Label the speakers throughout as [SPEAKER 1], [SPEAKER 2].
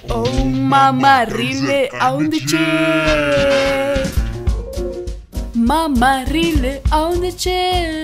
[SPEAKER 1] ஓ மாமா ரீலு அவுந்துச்சே மாமா ரீலு அவுந்துச்சே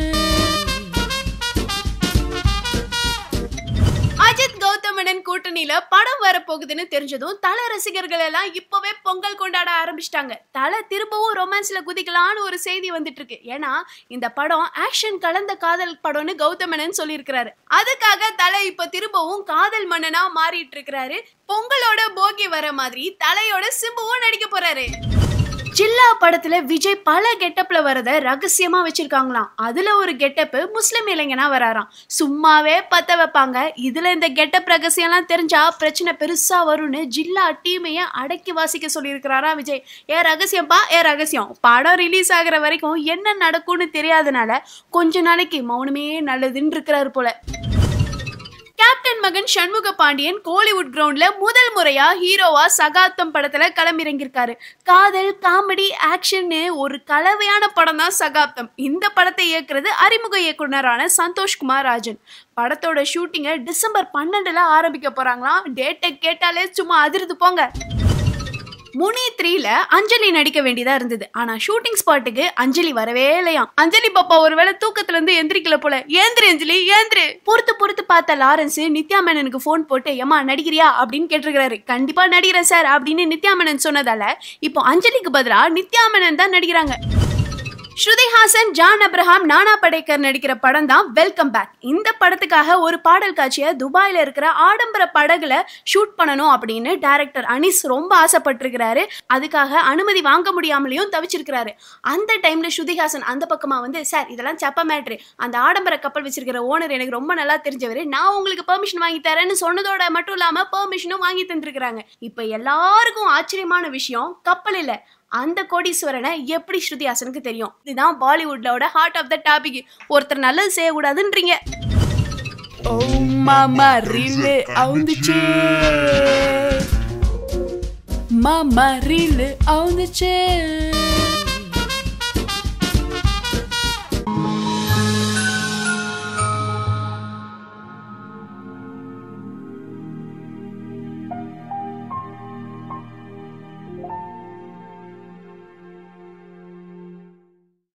[SPEAKER 1] அஜித் கௌதமனன் கூட்டணியில படம் வரப்போகுதுன்னு தெரிஞ்சதும் தல ரசிகர்கள் எல்லாம் இப்பவே பொங்கல் கொண்டாட ஆரம்பிச்சிட்டாங்க தல திரும்பவும் ரொமான்ஸ்ல குதிக்கலான்னு ஒரு செய்தி வந்துட்டு இருக்கு ஏன்னா இந்த படம் ஆக்ஷன் கலந்த காதல் படம்னு கௌதமனன் சொல்லியிருக்கிறாரு அதுக்காக தலை இப்ப திரும்பவும் காதல் மன்னனா மாறிட்டு இருக்கிறாரு பொங்கலோட போகி வர மாதிரி தலையோட சிம்புவும் நடிக்க போறாரு ஜில்லா படத்துல விஜய் பல கெட்டப்ல வரத ரகசியமா வச்சிருக்காங்களாம் அதுல ஒரு கெட்டப் முஸ்லிம் இளைஞனா வராராம் சும்மாவே பத்த வைப்பாங்க இதுல இந்த கெட்டப் ரகசியம்லாம் தெரிஞ்சா பிரச்சனை பெருசா வரும்னு ஜில்லா டீமைய அடக்கி வாசிக்க சொல்லியிருக்கிறாரா விஜய் ஏ ரகசியம்ப்பா ஏ ரகசியம் படம் ரிலீஸ் ஆகுற வரைக்கும் என்ன நடக்கும்னு தெரியாதனால கொஞ்ச நாளைக்கு மௌனமே நல்லதுன்னு இருக்கிறாரு போல கேப்டன் மகன் சண்முக பாண்டியன் கோலிவுட் கிரவுண்ட்ல முதல் முறையா ஹீரோவா சகாப்தம் படத்துல களமிறங்கியிருக்காரு காதல் காமெடி ஆக்ஷன்னு ஒரு கலவையான படம் தான் சகாப்தம் இந்த படத்தை இயக்குறது அறிமுக இயக்குனரான சந்தோஷ்குமார் ராஜன் படத்தோட ஷூட்டிங்கை டிசம்பர் பன்னெண்டுல ஆரம்பிக்க போறாங்களாம் டேட்டை கேட்டாலே சும்மா அதிர்ந்து போங்க முனி த்ரீல அஞ்சலி நடிக்க வேண்டியதா இருந்தது ஆனா ஷூட்டிங் ஸ்பாட்டுக்கு அஞ்சலி வரவே இல்லையாம் அஞ்சலி பாப்பா ஒருவேளை தூக்கத்துல இருந்து எந்திரிக்கல போல ஏந்திரி அஞ்சலி ஏந்திரு பொறுத்து பொறுத்து பார்த்த லாரன்ஸ் நித்யா மேனனுக்கு ஃபோன் போட்டு ஏமா நடிக்கிறியா அப்படின்னு கேட்டிருக்கிறாரு கண்டிப்பா நடிக்கிறேன் சார் அப்படின்னு நித்யா மேனன் சொன்னதால இப்போ அஞ்சலிக்கு பதிலா நித்யா மேனன் தான் நடிக்கிறாங்க ஸ்ருதி ஹாசன் ஜான் அப்ரஹாம் நானா படேக்கர் நடிக்கிற படம் தான் வெல்கம் பேக் இந்த படத்துக்காக ஒரு பாடல் காட்சியை துபாயில இருக்கிற ஆடம்பர படகுல ஷூட் பண்ணணும் அப்படின்னு டைரக்டர் அனிஸ் ரொம்ப ஆசைப்பட்டிருக்கிறாரு அதுக்காக அனுமதி வாங்க முடியாமலையும் தவிச்சிருக்கிறாரு அந்த டைம்ல ஸ்ருதிஹாசன் அந்த பக்கமா வந்து சார் இதெல்லாம் சப்ப மேட்ரு அந்த ஆடம்பர கப்பல் வச்சிருக்கிற ஓனர் எனக்கு ரொம்ப நல்லா தெரிஞ்சவர் நான் உங்களுக்கு பெர்மிஷன் வாங்கி தரேன்னு சொன்னதோட மட்டும் இல்லாம பெர்மிஷனும் வாங்கி தந்திருக்கிறாங்க இப்ப எல்லாருக்கும் ஆச்சரியமான விஷயம் கப்பல் இல்ல அந்த கோடீஸ்வரனை எப்படி ஸ்ருதிஹாசனுக்கு தெரியும் இதுதான் பாலிவுட்லோட ஹார்ட் ஆஃப் த டாபிக் ஒருத்தர் நல்லது செய்யக்கூடாதுன்றீங்க ஓ மாமா ரீலு அவுந்துச்சே மாமா ரீலு அவுந்துச்சே